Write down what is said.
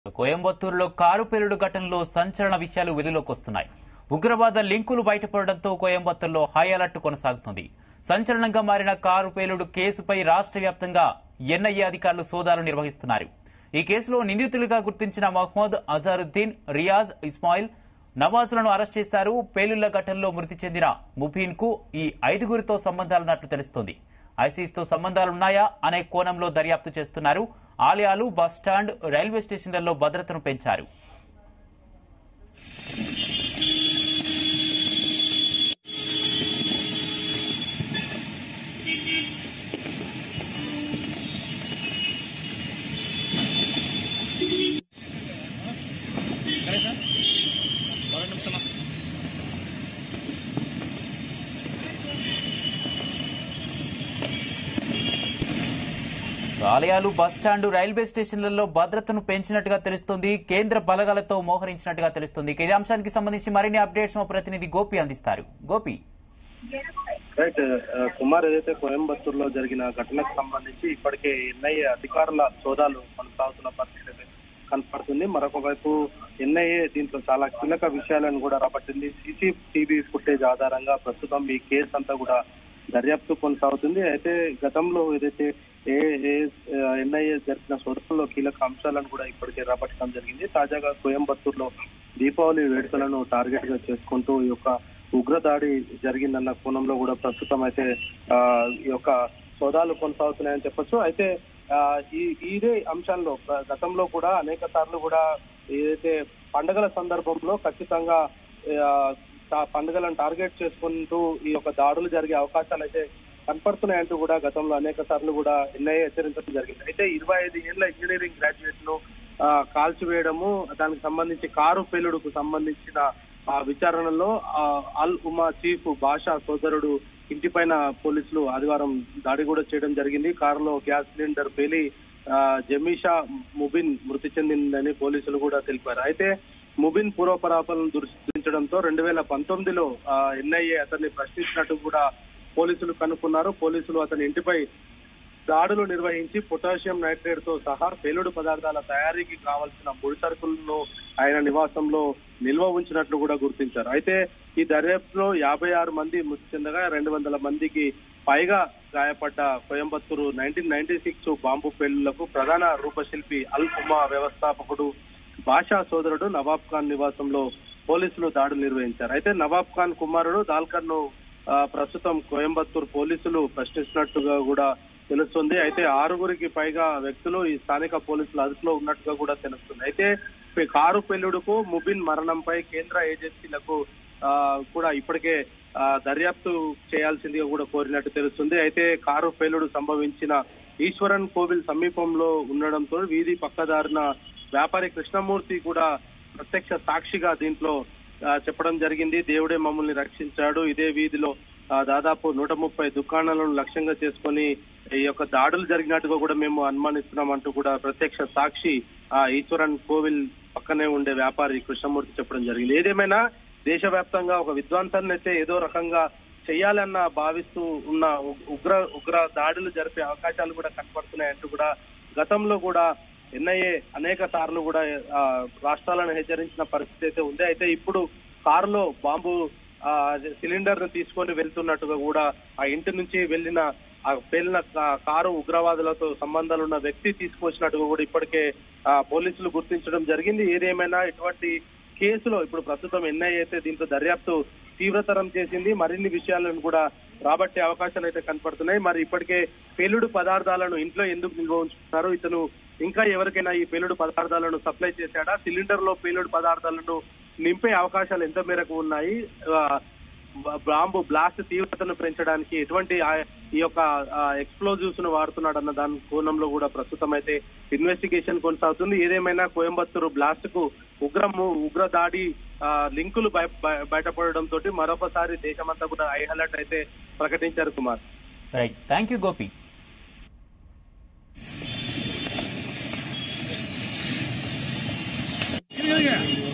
కోయంబత్తూరులో car పేలుడు ఘటనలో సంచలన విషయాలు వెలుగులోకి వస్తున్నాయి ఉగ్రవాద లింకులు బయటపడడంతో కోయంబత్తూరులో హై అలర్ట్ కొనసాగుతుంది సంచలనంగా మారిన కారు పేలుడు కేసుపై రాష్ట్ర వ్యాప్తంగా ఎన్ఐఏ అధికారులు సోదాలు నిర్వహిస్తున్నారు ఈ కేసులో నిందితులుగా గుర్తించిన మహ్మద్ అజారుద్దీన్ రియాజ్ ఇస్మాయిల్ నవాజులను అరెస్ట్ చేశారు పేలుళ్ల ఘటనలో మృతి చెందిన ముబీన్ కు ఈ ఐదుగురితో సంబంధాలున్నట్లు తెలుస్తోంది ఐసీస్ తో సంబంధాలున్నాయా అనే కోణంలో దర్యాప్తు చేస్తున్నారు ఆలయాలు బస్టాండ్ రైల్వే స్టేషన్లలో భద్రతను పెంచారు ఆలయాలు బస్టాండ్ రైల్వే స్టేషన్లలో భద్రతను పెంచినట్టుగా తెలుస్తోంది కేంద్ర బలగాలతో మోహరించినట్టుగా తెలుస్తోంది ఇదే అంశానికి సంబంధించి మరిన్ని అప్డేట్స్ మా ప్రతినిధి గోపి అందిస్తారు గోపి రైట్ ఆ, కుమార్ ఏదైతే కోయంబత్తూర్ లో జరిగిన ఘటనకు సంబంధించి ఇప్పటికే ఎన్ఐఏ అధికారుల సోదాలు కొనసాగుతున్న పరిస్థితి అయితే కనపడుతుంది మరొక వైపు ఎన్ఐఏ దీంట్లో చాలా కీలక విషయాలను కూడా రాబట్టింది సీసీటీవీ ఫుటేజ్ ఆధారంగా ప్రస్తుతం ఈ కేసు అంతా కూడా దర్యాప్తు కొనసాగుతుంది అయితే గతంలో ఏదైతే ఏ ఏ ఎన్ఐఏ జరిపిన సోదాల్లో కీలక అంశాలను కూడా ఇప్పటికే రాబట్టడం జరిగింది తాజాగా కోయంబత్తూర్ లో దీపావళి వేడుకలను టార్గెట్ గా చేసుకుంటూ ఈ యొక్క ఉగ్రదాడి జరిగిందన్న కోణంలో కూడా ప్రస్తుతం అయితే ఆ, ఈ యొక్క సోదాలు కొనసాగుతున్నాయని చెప్పొచ్చు అయితే ఆ, ఈ ఇదే అంశాల్లో గ- గతంలో కూడా అనేక సార్లు కూడా ఏదైతే పండుగల సందర్భంలో ఖచ్చితంగా ఆ, తా- పండుగలను టార్గెట్ చేసుకుంటూ ఈ యొక్క దాడులు జరిగే అవకాశాలు అయితే కనపడుతున్నాయంటూ కూడా గతంలో అనేక సార్లు కూడా ఎన్ఐఏ హెచ్చరించడం జరిగింది అయితే ఇరవై ఐదు ఏళ్ల ఇంజనీరింగ్ గ్రాడ్యుయేట్ ను ఆ, కాల్చివేయడము దానికి సంబంధించి కారు పేలుడుకు సంబంధించిన ఆ విచారణలో ఆ, అల్ ఉమా చీఫ్ భాషా సోదరుడు ఇంటిపైన పోలీసులు ఆదివారం దాడి కూడా చేయడం జరిగింది కారులో గ్యాస్ సిలిండర్ పేలి ఆ, జమీషా ముబిన్ మృతి చెందిందని పోలీసులు కూడా తెలిపారు అయితే ముబిన్ పూర్వపరాపాలను దుర్శించడంతో రెండు వేల పంతొమ్మిదిలో ఎన్ఐఏ అతన్ని ప్రశ్నించినట్టు కూడా పోలీసులు కనుక్కున్నారు పోలీసులు అతని ఇంటిపై దాడులు నిర్వహించి పొటాషియం నైట్రేట్ తో సహా పేలుడు పదార్థాల తయారీకి కావాల్సిన ముడి సరుకులను ఆయన నివాసంలో నిల్వ ఉంచినట్లు కూడా గుర్తించారు అయితే ఈ దర్యాప్తులో యాభై ఆరు మంది మృతి చెందగా రెండు వందల మందికి పైగా గాయపడ్డ Coimbatore nineteen ninety six bomb పేలుళ్లకు ప్రధాన రూపశిల్పి అల్ ఉమా వ్యవస్థాపకుడు భాషా సోదరుడు నవాబ్ ఖాన్ నివాసంలో పోలీసులు దాడులు నిర్వహించారు అయితే నవాబ్ ఖాన్ కుమారుడు దాల్కర్ ను ప్రస్తుతం కోయంబత్తూరు పోలీసులు ప్రశ్నిస్తున్నట్టుగా కూడా తెలుస్తుంది అయితే ఆరుగురికి పైగా వ్యక్తులు ఈ స్థానిక పోలీసుల అదుపులో ఉన్నట్టుగా కూడా తెలుస్తుంది అయితే ఈ కారు పెళ్లుడుకు ముబిన్ మరణంపై కేంద్ర ఏజెన్సీలకు ఆ, కూడా ఇప్పటికే ఆ, దర్యాప్తు చేయాల్సిందిగా కూడా కోరినట్టు తెలుస్తుంది అయితే కారు పేలుడు సంభవించిన ఈశ్వరన్ కోవిల్ సమీపంలో ఉండడంతో వీధి పక్కదారిన వ్యాపారి కృష్ణమూర్తి కూడా ప్రత్యక్ష సాక్షిగా దీంట్లో ఆ, చెప్పడం జరిగింది దేవుడే మమ్మల్ని రక్షించాడు ఇదే వీధిలో ఆ, దాదాపు నూట ముప్పై దుకాణాలను లక్ష్యంగా చేసుకొని ఈ యొక్క దాడులు జరిగినట్టుగా కూడా మేము అనుమానిస్తున్నాం అంటూ కూడా ప్రత్యక్ష సాక్షి ఆ ఈశ్వరన్ కోవిల్ పక్కనే ఉండే వ్యాపారి కృష్ణమూర్తి చెప్పడం జరిగింది ఏదేమైనా దేశవ్యాప్తంగా ఒక విద్వాంసాన్ని అయితే ఏదో రకంగా చేయాలన్న భావిస్తూ ఉన్న ఉ- ఉగ్ర ఉగ్ర దాడులు జరిపే అవకాశాలు కూడా కనపడుతున్నాయంటూ కూడా గతంలో కూడా ఎన్ఐఏ అనేక సార్లు కూడా ఆ, రాష్ట్రాలను హెచ్చరించిన పరిస్థితి అయితే ఉంది అయితే ఇప్పుడు కారులో బాంబు ఆ, సిలిండర్ ను తీసుకొని వెళ్తున్నట్టుగా కూడా ఆ ఇంటి నుంచి వెళ్లిన ఆ పేలిన కా- కారు ఉగ్రవాదులతో సంబంధాలు ఉన్న వ్యక్తి తీసుకొచ్చినట్టుగా కూడా ఇప్పటికే ఆ, పోలీసులు గుర్తించడం జరిగింది ఏదేమైనా ఇటువంటి కేసులో ఇప్పుడు ప్రస్తుతం ఎన్ఐఏ అయితే దీంతో దర్యాప్తు తీవ్రతరం చేసింది మరిన్ని విషయాలను కూడా రాబట్టే అవకాశాలు అయితే కనపడుతున్నాయి మరి ఇప్పటికే పేలుడు పదార్థాలను ఇంట్లో ఎందుకు నిల్వ ఉంచుతున్నారు ఇతను ఇంకా ఎవరికైనా ఈ పేలుడు పదార్థాలను సప్లై చేశాడా సిలిండర్ లో పేలుడు పదార్థాలను నింపే అవకాశాలు ఎంత మేరకు ఉన్నాయి ఆ, బ- బాంబు బ్లాస్ట్ తీవ్రతను పెంచడానికి ఎటువంటి ఆ- ఈ యొక్క ఎక్స్ప్లోజివ్స్ ను వాడుతున్నాడన్న దాని కోణంలో కూడా ప్రస్తుతం అయితే ఇన్వెస్టిగేషన్ కొనసాగుతుంది ఏదేమైనా కోయంబత్తూరు బ్లాస్ట్ కు ఉగ్రము ఉగ్ర దాడి ఆ, లింకులు బయ- బయ- బయటపడడంతో మరొకసారి దేశమంతా కూడా హై అలర్ట్ అయితే ప్రకటించారు Kumar right thank you Gopi Yeah, yeah.